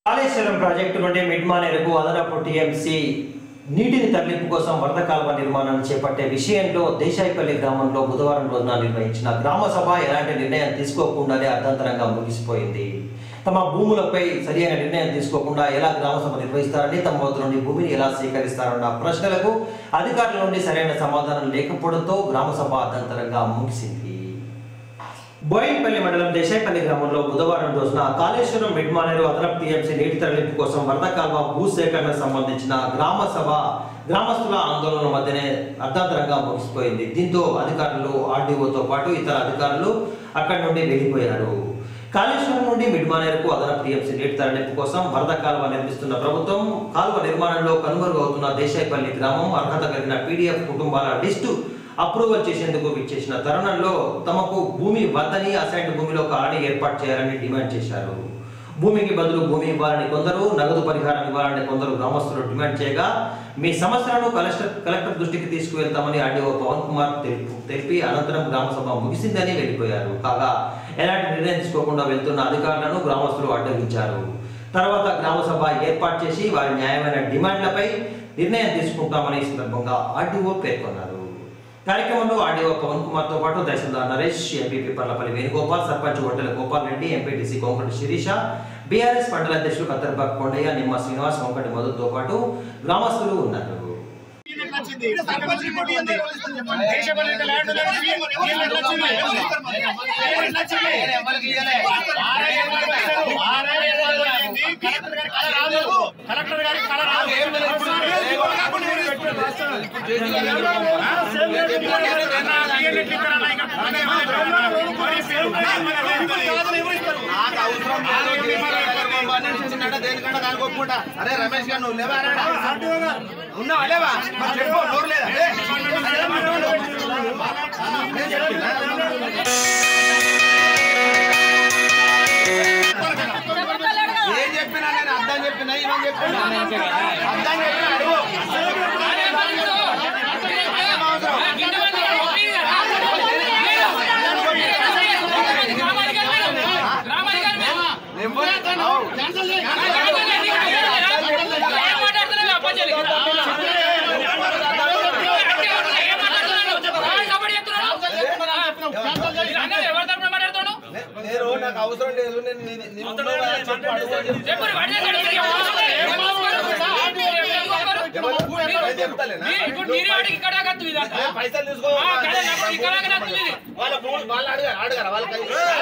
Kaleshwaram project నుండి మిడ్మానేరుకు అదనపు TMC నీటిని తరలింపు కోసం వరద కాలువ నిర్మాణాన్ని చేపట్టే విషయంలో దేశాయిపల్లి గ్రామంలో బుధవారం రోజున నిర్వహించిన గ్రామ సభ ఎలాంటి నిర్ణయం తీసుకోకుండానే అర్ధంతరంగా ముగిసిపోయింది తమ భూములపై సరైన నిర్ణయం తీసుకోకుండా ఎలా గ్రామ సభ నిర్వహిస్తారని తమ వద్ద నుండి భూమిని ఎలా సేకరిస్తారన్న ప్రశ్నలకు అధికారుల నుండి సరైన సమాధానం లేకపోవడంతో గ్రామ సభ అర్ధంతరంగా ముగిసింది బోయిన్పల్లి మండలం దేశాయిపల్లి గ్రామంలో బుధవారం రోజున కాళేశ్వరం మిడ్మానేరు అదనపు టీఎంసీ నీటి తరలింపు కోసం వరద కాల్వ భూసేకరణకు సంబంధించిన గ్రామ సభ గ్రామస్తుల ఆందోళన మధ్యనే అర్ధాంతరంగా ముగిసిపోయింది దీంతో అధికారులు ఆర్డీఓతో పాటు ఇతర అధికారులు అక్కడి నుండి వెళ్ళిపోయారు కాళేశ్వరం నుండి మిడ్మానేరుకు అదనపు టీఎంసీ నీటి తరలింపు కోసం వరద కాలువ నిర్మిస్తున్న ప్రభుత్వం కాలువ నిర్మాణంలో కనుమరుగు అవుతున్న దేశాయిపల్లి గ్రామం అర్హత కలిగిన పీడీఎఫ్ కుటుంబాల లిస్టు అప్రూవల్ చేసేందుకు విచ్చేసిన తరుణంలో తమకు భూమి వద్దని అసైన్డ్ భూమిలో కాలనీ ఏర్పాటు చేయాలని డిమాండ్ చేశారు భూమికి బదులు భూమి ఇవ్వాలని కొందరు నగదు పరిహారం ఇవ్వాలని కొందరు గ్రామస్తులు డిమాండ్ చేయగా మీ సమస్యలను కలెక్టర్ కలెక్టర్ దృష్టికి తీసుకువెళ్తామని ఆర్డీఓ పవన్ కుమార్ తెలుపు తెలిపి అనంతరం గ్రామ సభ ముగిసిందని వెళ్ళిపోయారు కాగా ఎలాంటి నిర్ణయం తీసుకోకుండా వెళ్తున్న అధికారులను గ్రామస్తులు అడ్డగించారు తర్వాత గ్రామ సభ ఏర్పాటు చేసి వారి న్యాయమైన డిమాండ్లపై నిర్ణయం తీసుకుంటామని ఈ సందర్భంగా ఆర్డీఓ పేర్కొన్నారు కార్యక్రమంలో ఆర్డీఓ పవన్ కుమార్ తో పాటు తహసీల్దార్ నరేష్ ఎంపీపీ పర్లపల్లి వేణుగోపాల్ సర్పంచ్ ఒంటెల గోపాల్ రెడ్డి ఎంపీటీసీ కోంకటి శిరీష బీఆర్ఎస్ మండల అధ్యక్షులు కత్తర్బాగ్ కొండయ్య నిమ్మ శ్రీనివాస్ కోంకటి మధుతో పాటు గ్రామస్తులు ఉన్నారు నచ్చింది సర్పంచ్ రిపోర్ట్ ఉంది దేశపల్లి ల్యాండ్ ఉంది వీళ్ళకి నచ్చింది వీళ్ళకి నచ్చింది ఆర్ఐ ఎవరు పెట్టారు? ఆర్ఐ ఎవరు పెట్టింది? కలెక్టర్ గారి కళ రాదు కలెక్టర్ గారి కళ రాదు రిపోర్ట్ కాకుండా ఎవరు పెట్టారు? ఆ, సేమ్ రేట్ రిపోర్ట్ ఏదో తెన్నా, క్లియర్ రేట్ ఇక్కడ అన్నా, ఇక్కడ అదే మరి పేరు రిపోర్ట్ కాదని ఎవరు ఇస్తారు? నాకు అవసరం లేదు చిన్నట దేనికంటే దానికి ఒప్పుకుంటా అరే రమేష్ గారు నువ్వు లేవా రాడా? ఉన్నావా లేవా మరి చెప్పు నోరు లేదా ఏ? అదే మాట్లాడు. నేను చెప్తున్నా. ఏం చెప్పినా నేను అర్థం చెప్పినా ఇవన్నీ చెప్పినా అర్థం చెప్పినా అడుగు ఏం అవసరం? నువ్వు అవు. నేను నాకు అవసరం లేదు నేను నీ- నీ ముందు చెప్పు అడుగు అని చెప్పు. నేను చెప్తాలేనా? ఏ, పైసలు తీసుకో వాళ్ళ భూమి వాళ్ళు అడగారు అడగారు వాళ్ళకి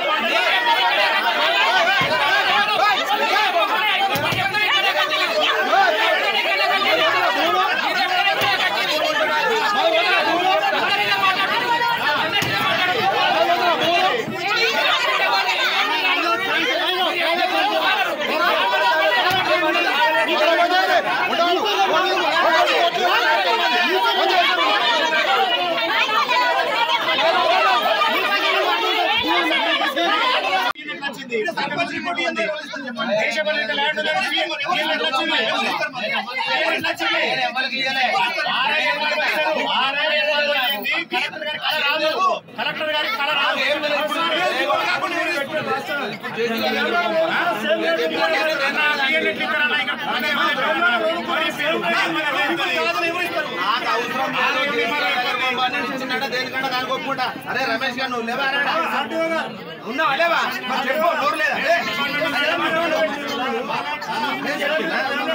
వీళ్ళకి నచ్చింది సర్పంచ్ రిపోర్ట్ ఉంది దేశపల్లి ల్యాండ్ ఉంది వీళ్ళకి నచ్చింది వీళ్ళకి నచ్చింది ఆర్ఐ ఎవరు పెట్టారు? ఆర్ఐ ఎవరు పెట్టింది? కలెక్టర్ గారి కళ రాదు కలెక్టర్ గారి కళ రాదు రిపోర్ట్ కాకుండా ఎవరు పెట్టారు? ఆ, సేమ్ రేట్ రిపోర్ట్ ఏదో తెన్నా, క్లియర్ రేట్ ఇక్కడ అన్నా, ఇక్కడ అదే మరి పేరు రిపోర్ట్ కాదని ఎవరు ఇస్తారు? నాకు అవసరం లేదు చిన్నట దేనికంటే దానికి ఒప్పుకుంటా అరే రమేష్ గారు నువ్వు లేవా రాడా? ఉన్నావా లేవా మరి చెప్పు నోరు లేదా ఏ? అదే మాట్లాడు. నేను చెప్తున్నా.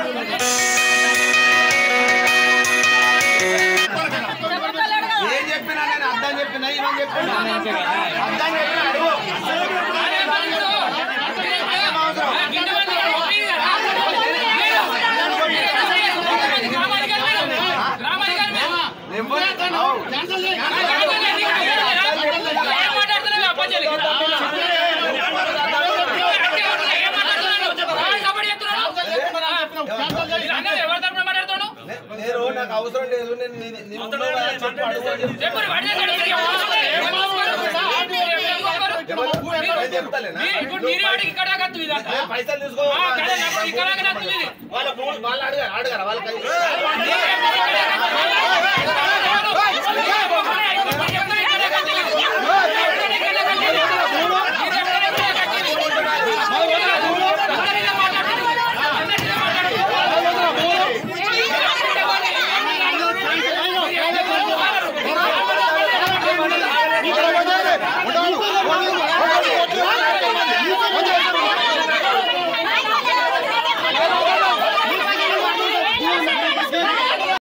ఏం చెప్పినా నేను అర్థం చెప్పినా ఇవన్నీ చెప్పినా అర్థం చెప్పినా అడుగు ఏం అవసరం? నువ్వు అవు. నేను నాకు అవసరం లేదు నేను నీ- నీ ముందు చెప్పు అడుగు అని చెప్పు. నేను చెప్తాలేనా? ఏ, పైసలు తీసుకో వాళ్ళ భూమి వాళ్ళు అడగారు అడగారు వాళ్ళకి